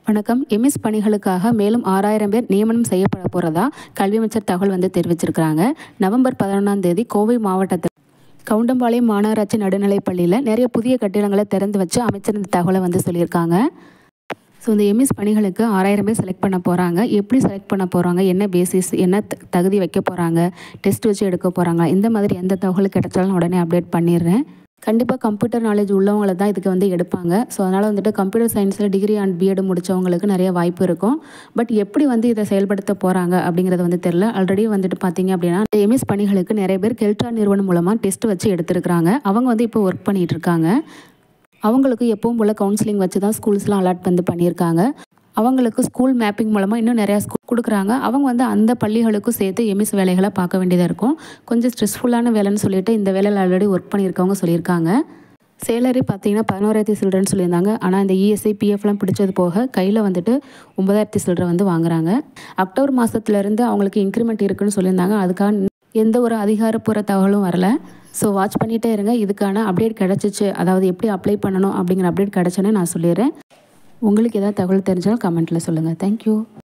வணக்கம் எம்எஸ் பணிகளுக்காக மேலும் ஆறாயிரம் பேர் நியமனம் செய்யப்பட போகிறதா கல்வி அமைச்சர் தகவல் வந்து தெரிவிச்சிருக்கிறாங்க நவம்பர் பதினொன்றாம் தேதி கோவை மாவட்டத்தில் கவுண்டம்பாளையம் மாநகராட்சி நடுநிலைப் பள்ளியில் நிறைய புதிய கட்டிடங்களை திறந்து வச்சு அமைச்சர் இந்த தகவலை வந்து சொல்லியிருக்காங்க ஸோ இந்த எம்எஸ் பணிகளுக்கு ஆறாயிரம் பேர் செலக்ட் பண்ண போகிறாங்க எப்படி செலக்ட் பண்ண போகிறாங்க என்ன பேசிஸ் என்ன த- தகுதி வைக்க போகிறாங்க டெஸ்ட் வச்சு எடுக்க போகிறாங்க இந்த மாதிரி எந்த தகவல் கிடைச்சாலும் உடனே அப்டேட் பண்ணிடுறேன் கண்டிப்பாக கம்ப்யூட்டர் நாலேஜ் உள்ளவங்களை தான் இதுக்கு வந்து எடுப்பாங்க ஸோ அதனால் வந்துட்டு கம்ப்யூட்டர் சயின்ஸில் டிகிரி அண்ட் பிஎட் முடித்தவங்களுக்கு நிறைய வாய்ப்பு இருக்கும் பட் எப்படி வந்து இதை செயல்படுத்த போகிறாங்க அப்படிங்கிறது வந்து தெரில ஆல்ரெடி வந்துட்டு பார்த்தீங்க அப்படின்னா எம்எஸ் பணிகளுக்கு நிறைய பேர் கெல்ட்ரா நிறுவனம் மூலமாக டெஸ்ட் வச்சு எடுத்திருக்கிறாங்க அவங்க வந்து இப்போ ஒர்க் பண்ணிகிட்டு இருக்காங்க அவங்களுக்கு எப்பவும் போல் கவுன்சிலிங் வச்சு தான் ஸ்கூல்ஸ்லாம் அலாட் வந்து பண்ணியிருக்காங்க அவங்களுக்கு ஸ்கூல் மேப்பிங் மூலமாக இன்னும் நிறையா ஸ்கூல் கொடுக்குறாங்க அவங்க வந்து அந்த பள்ளிகளுக்கும் சேர்த்து எம்எஸ் வேலைகளை பார்க்க வேண்டியதாக இருக்கும் கொஞ்சம் ஸ்ட்ரெஸ்ஃபுல்லான வேலைன்னு சொல்லிட்டு இந்த வேலையில் ஆல்ரெடி ஒர்க் பண்ணியிருக்கவங்க சொல்லியிருக்காங்க சேலரி பார்த்தீங்கன்னா பதினோராயிரத்தி சில்லறன்னு சொல்லியிருந்தாங்க ஆனால் இந்த இஎஸ்ஐ பிஎஃப்லாம் பிடிச்சது போக கையில் வந்துட்டு ஒன்பதாயிரத்தி சில்லறை வந்து வாங்குறாங்க அக்டோபர் மாதத்துலேருந்து அவங்களுக்கு இன்க்ரிமெண்ட் இருக்குன்னு சொல்லியிருந்தாங்க அதுக்காக எந்த ஒரு அதிகாரப்பூர்வ தகவலும் வரல ஸோ வாட்ச் பண்ணிகிட்டே இருங்க இதுக்கான அப்டேட் கிடச்சிச்சு அதாவது எப்படி அப்ளை பண்ணணும் அப்படிங்கிற அப்டேட் கிடச்சோன்னே நான் சொல்லிடுறேன் உங்களுக்கு ஏதாவது தகவல் தெரிஞ்சாலும் கமெண்ட்டில் சொல்லுங்கள் தேங்க்யூ